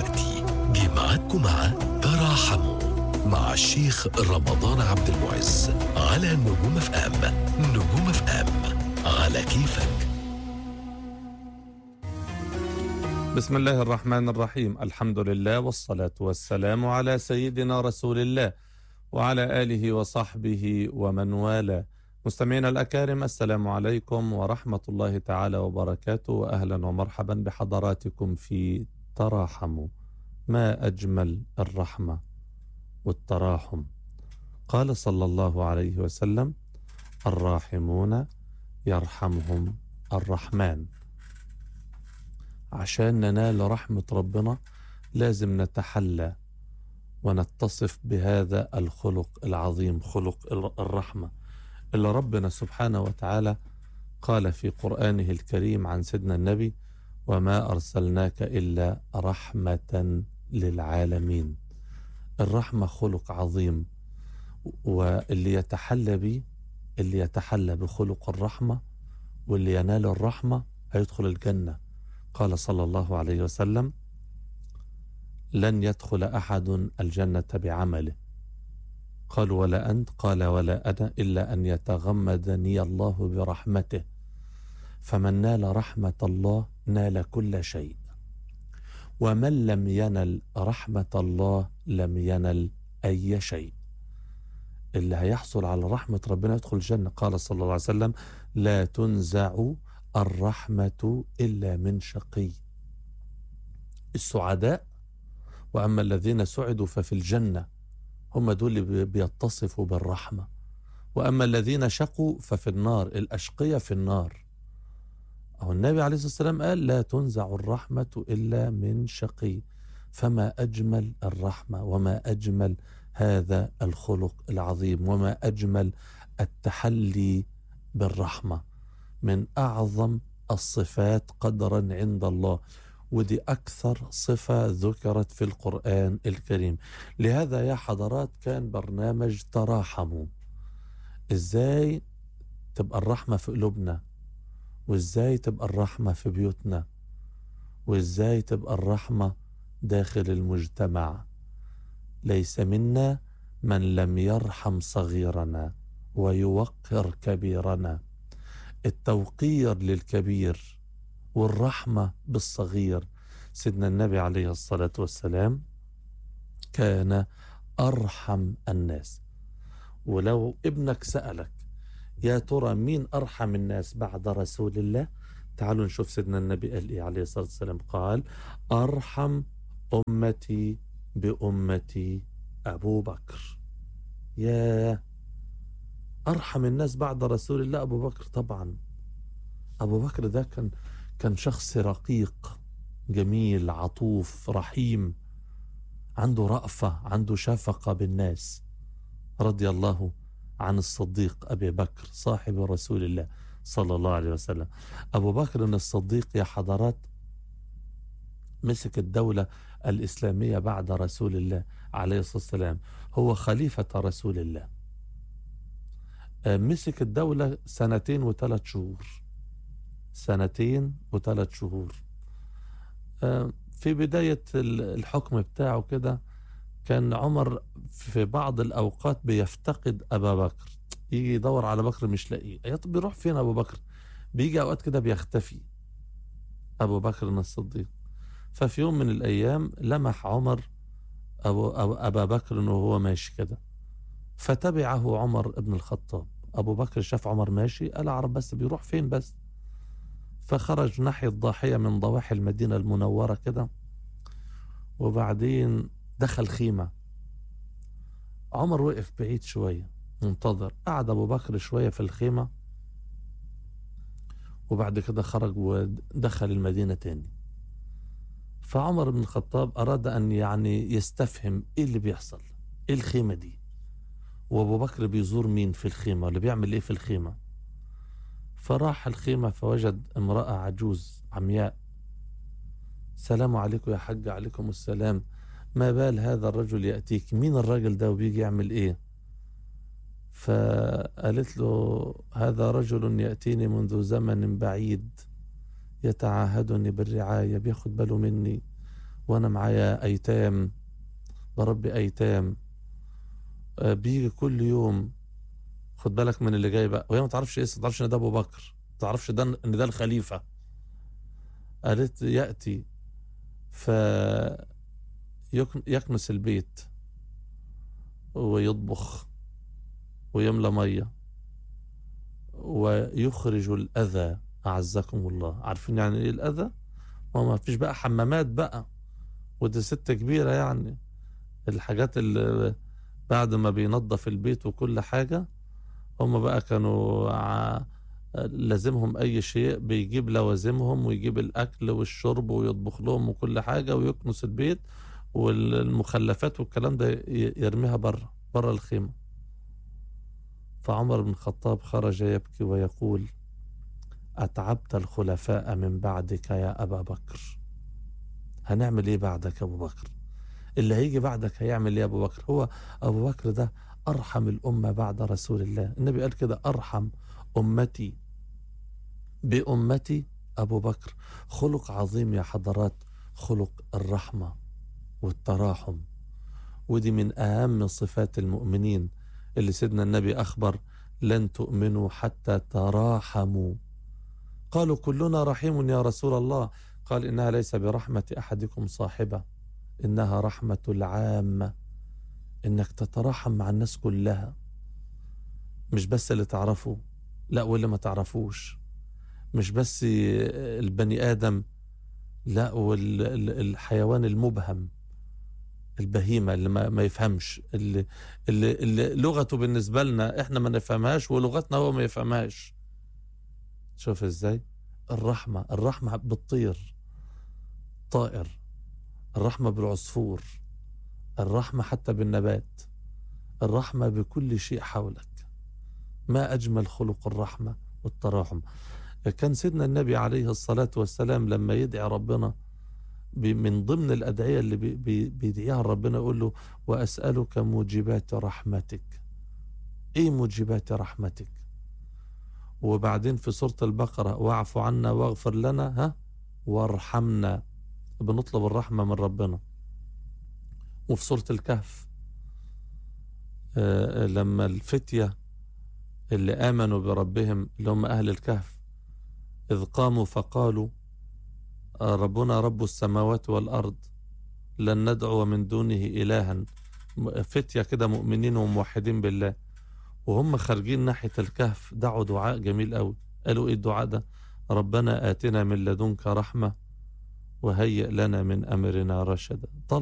دلوقتي جه معاكم مع تراحموا مع الشيخ رمضان عبد المعز على نجوم اف ام نجوم اف ام على كيفك بسم الله الرحمن الرحيم الحمد لله والصلاة والسلام على سيدنا رسول الله وعلى آله وصحبه ومن والاه مستمعينا الأكارم السلام عليكم ورحمة الله تعالى وبركاته وأهلا ومرحبا بحضراتكم في تراحموا ما أجمل الرحمة والتراحم قال صلى الله عليه وسلم الراحمون يرحمهم الرحمن عشان ننال رحمة ربنا لازم نتحلى ونتصف بهذا الخلق العظيم خلق الرحمة اللي ربنا سبحانه وتعالى قال في قرآنه الكريم عن سيدنا النبي وما أرسلناك إلا رحمة للعالمين الرحمة خلق عظيم واللي يتحلى به اللي يتحلى بخلق الرحمة واللي ينال الرحمة هيدخل الجنة قال صلى الله عليه وسلم لن يدخل أحد الجنة بعمله قالوا ولا أنت قال ولا أنا إلا أن يتغمدني الله برحمته فمن نال رحمة الله نال كل شيء ومن لم ينل رحمة الله لم ينل أي شيء اللي هيحصل على رحمة ربنا يدخل الجنة قال صلى الله عليه وسلم لا تنزع الرحمة إلا من شقي السعداء وأما الذين سعدوا ففي الجنة هم دول اللي بيتصفوا بالرحمة وأما الذين شقوا ففي النار الأشقية في النار أو النبي عليه الصلاة والسلام قال لا تنزع الرحمة إلا من شقي فما أجمل الرحمة وما أجمل هذا الخلق العظيم وما أجمل التحلي بالرحمة من أعظم الصفات قدرا عند الله ودي أكثر صفة ذكرت في القرآن الكريم لهذا يا حضرات كان برنامج تراحموا إزاي تبقى الرحمة في قلوبنا وإزاي تبقى الرحمة في بيوتنا وإزاي تبقى الرحمة داخل المجتمع ليس منا من لم يرحم صغيرنا ويوقر كبيرنا التوقير للكبير والرحمة بالصغير سيدنا النبي عليه الصلاة والسلام كان أرحم الناس ولو ابنك سألك يا ترى مين أرحم الناس بعد رسول الله تعالوا نشوف سيدنا النبي قال إيه عليه الصلاة والسلام قال أرحم أمتي بأمتي أبو بكر يا أرحم الناس بعد رسول الله أبو بكر طبعا أبو بكر ده كان كان شخص رقيق جميل عطوف رحيم عنده رأفة عنده شفقة بالناس رضي الله عن الصديق أبي بكر صاحب رسول الله صلى الله عليه وسلم أبو بكر الصديق يا حضرات مسك الدولة الإسلامية بعد رسول الله عليه الصلاة والسلام هو خليفة رسول الله مسك الدولة سنتين وثلاث شهور سنتين وثلاث شهور في بداية الحكم بتاعه كده كان عمر في بعض الأوقات بيفتقد أبا بكر يجي يدور على بكر مش لاقيه يا طب بيروح فين أبو بكر بيجي أوقات كده بيختفي أبو بكر الصديق ففي يوم من الأيام لمح عمر أبو أبو أبا بكر أنه هو ماشي كده فتبعه عمر بن الخطاب أبو بكر شاف عمر ماشي قال أعرف بس بيروح فين بس فخرج ناحية ضاحية من ضواحي المدينة المنورة كده وبعدين دخل خيمة عمر وقف بعيد شوية منتظر قعد أبو بكر شوية في الخيمة وبعد كده خرج ودخل المدينة تاني فعمر بن الخطاب أراد أن يعني يستفهم إيه اللي بيحصل إيه الخيمة دي وأبو بكر بيزور مين في الخيمة ولا بيعمل إيه في الخيمة فراح الخيمة فوجد امرأة عجوز عمياء السلام عليكم يا حاج عليكم السلام ما بال هذا الرجل يأتيك مين الرجل ده وبيجي يعمل ايه فقالت له هذا رجل يأتيني منذ زمن بعيد يتعاهدني بالرعاية بياخد باله مني وانا معايا ايتام بربي ايتام آه، بيجي كل يوم خد بالك من اللي جاي بقى وهي ما تعرفش ايه ما تعرفش ان ده ابو بكر ما تعرفش ده ان ده الخليفه قالت ياتي ف يكن- يكنس البيت ويطبخ ويملى ميه ويخرج الاذى اعزكم الله عارفين يعني ايه الاذى ما ما فيش بقى حمامات بقى ودي ست كبيره يعني الحاجات اللي بعد ما بينظف البيت وكل حاجه هم بقى كانوا ع- لازمهم اي شيء بيجيب لوازمهم ويجيب الاكل والشرب ويطبخ لهم وكل حاجه ويكنس البيت والمخلفات والكلام ده ي- يرميها بره بره الخيمه فعمر بن الخطاب خرج يبكي ويقول اتعبت الخلفاء من بعدك يا ابا بكر هنعمل ايه بعدك يا ابو بكر اللي هيجي بعدك هيعمل ايه يا ابو بكر هو ابو بكر ده ارحم الامه بعد رسول الله النبي قال كده ارحم امتي بامتي ابو بكر خلق عظيم يا حضرات خلق الرحمه والتراحم ودي من اهم صفات المؤمنين اللي سيدنا النبي اخبر لن تؤمنوا حتى تراحموا قالوا كلنا رحيم يا رسول الله قال انها ليس برحمه احدكم صاحبه انها رحمه العامه انك تتراحم مع الناس كلها مش بس اللي تعرفه لا واللي ما تعرفوش مش بس البني ادم لا والحيوان المبهم البهيمه اللي ما, ما يفهمش اللي, اللي, اللي لغته بالنسبه لنا احنا ما نفهمهاش ولغتنا هو ما يفهمهاش شوف ازاي الرحمه الرحمه بتطير طائر الرحمه بالعصفور الرحمه حتى بالنبات الرحمه بكل شيء حولك ما اجمل خلق الرحمه والتراحم كان سيدنا النبي عليه الصلاه والسلام لما يدعي ربنا بي- من ضمن الادعيه اللي بي- بي- بيدعيها ربنا يقول له واسالك موجبات رحمتك ايه موجبات رحمتك وبعدين في سوره البقره واعف عنا واغفر لنا ها وارحمنا بنطلب الرحمه من ربنا وفي سوره الكهف آه، لما الفتيه اللي امنوا بربهم اللي هم اهل الكهف اذ قاموا فقالوا آه، ربنا رب السماوات والارض لن ندعو من دونه الها م- فتيه كده مؤمنين وموحدين بالله وهم خارجين ناحيه الكهف دعوا دعاء جميل قوي قالوا ايه الدعاء ده ربنا اتنا من لدنك رحمه وهيئ لنا من امرنا رشدا طلب